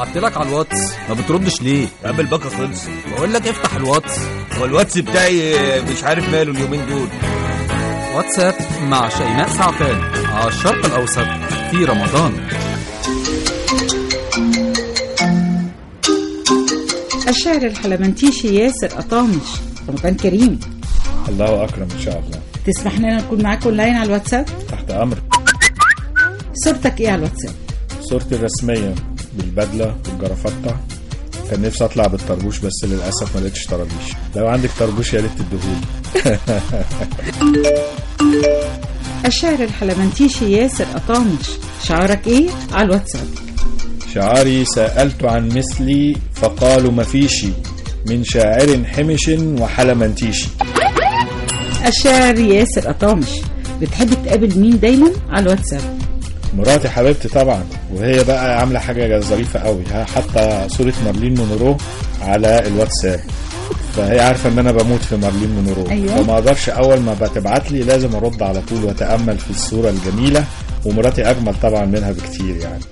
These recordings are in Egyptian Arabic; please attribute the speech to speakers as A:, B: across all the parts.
A: بعتلك على الواتس ما بتردش ليه
B: يا عم الباقة خلص
A: بقول لك افتح الواتس
B: هو الواتس بتاعي مش عارف ماله اليومين دول
A: واتساب مع شيماء سعفان على الشرق الاوسط في رمضان
C: الشاعر الحلمنتيشي ياسر قطامش رمضان كريم
D: الله اكرم ان شاء الله
C: تسمح لنا نكون معاك اونلاين على الواتساب
D: تحت امر
C: صورتك ايه على الواتساب
D: صورتي الرسميه بالبدله والجرافطه كان نفسي اطلع بالطربوش بس للاسف ما لقيتش طرابيش لو عندك طربوش يا ريت تديهولي
C: الشاعر الحلمنتيشي ياسر قطامش شعارك ايه على الواتساب
D: شعاري سألت عن مثلي فقالوا مفيشي من شاعر حمش وحلمنتيشي
C: الشاعر ياسر قطامش بتحب تقابل مين دايما على الواتساب
D: مراتي حبيبتي طبعا وهي بقى عامله حاجه ظريفه قوي ها حاطه صوره مارلين مونرو على الواتساب فهي عارفه ان انا بموت في مارلين مونرو
C: أيوة.
D: فما اقدرش اول ما بتبعت لي لازم ارد على طول واتامل في الصوره الجميله ومراتي اجمل طبعا منها بكتير يعني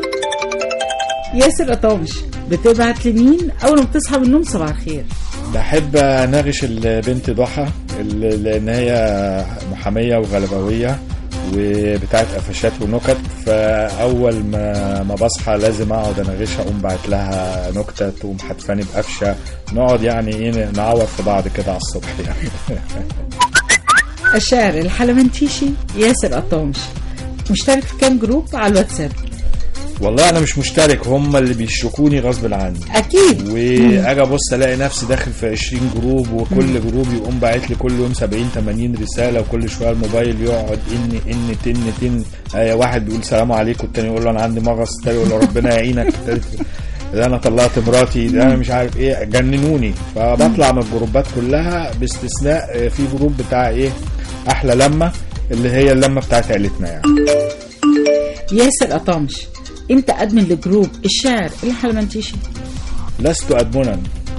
C: ياسر قطامش بتبعت لمين اول ما بتصحى من النوم صباح الخير
D: بحب اناقش البنت ضحى ال- لان هي محاميه وغلبويه وبتاعت قفشات ونكت فاول ما ما بصحى لازم اقعد اناقشها اقوم باعت لها نكته تقوم حتفاني بقفشه نقعد يعني ايه نعوض في بعض كده على الصبح يعني
C: الشاعر الحلمنتيشي ياسر قطامش مشترك في كام جروب على الواتساب
D: والله انا مش مشترك هم اللي بيشركوني غصب عني
C: اكيد
D: واجي ابص الاقي نفسي داخل في 20 جروب وكل جروب يقوم باعت لي كل يوم 70 80 رساله وكل شويه الموبايل يقعد ان ان تن تن آه واحد بيقول سلام عليكم والتاني يقول له انا عندي مغص التاني يقول له ربنا يعينك التالت ده انا طلعت مراتي ده انا مش عارف ايه جننوني فبطلع من الجروبات كلها باستثناء آه، في جروب بتاع ايه احلى لمه اللي هي اللمه بتاعت عيلتنا يعني
C: ياسر قطامش انت ادمن لجروب الشاعر الحلمنتيشي
D: لست أدمنا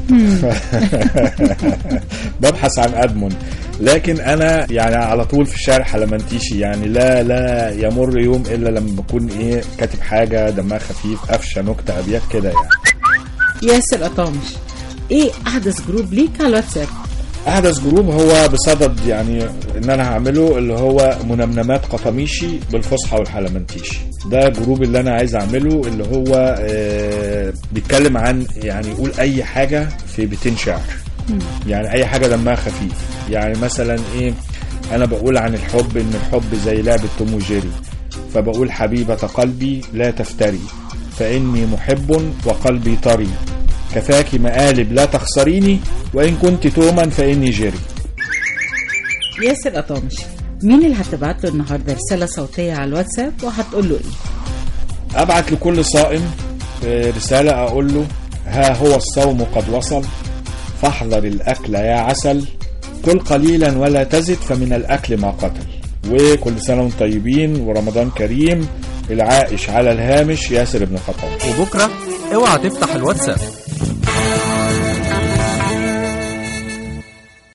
D: ببحث عن أدمن لكن أنا يعني على طول في الشارع حلمنتيشي يعني لا لا يمر يوم إلا لما بكون إيه كاتب حاجة دمها خفيف قفشة نكتة أبيات كده يعني
C: ياسر قطامش ايه احدث جروب ليك على الواتساب
D: أحدث جروب هو بصدد يعني إن أنا هعمله اللي هو منمنمات قطميشي بالفصحى والحلمنتيشي ده جروب اللي أنا عايز أعمله اللي هو آه بيتكلم عن يعني يقول أي حاجة في بيتين شعر يعني اي حاجه دمها خفيف يعني مثلا ايه انا بقول عن الحب ان الحب زي لعبه توم وجيري فبقول حبيبه قلبي لا تفتري فاني محب وقلبي طري كفاك مقالب لا تخسريني وان كنت توما فاني جيري
C: ياسر قطامش مين اللي هتبعت له النهارده رساله صوتيه على الواتساب وهتقول له ايه
D: ابعت لكل صائم آه، رساله اقول له ها هو الصوم قد وصل فاحذر الاكل يا عسل كل قليلا ولا تزد فمن الاكل ما قتل وكل سنه وانتم طيبين ورمضان كريم العائش على الهامش ياسر بن خطاب
A: وبكره اوعى تفتح الواتساب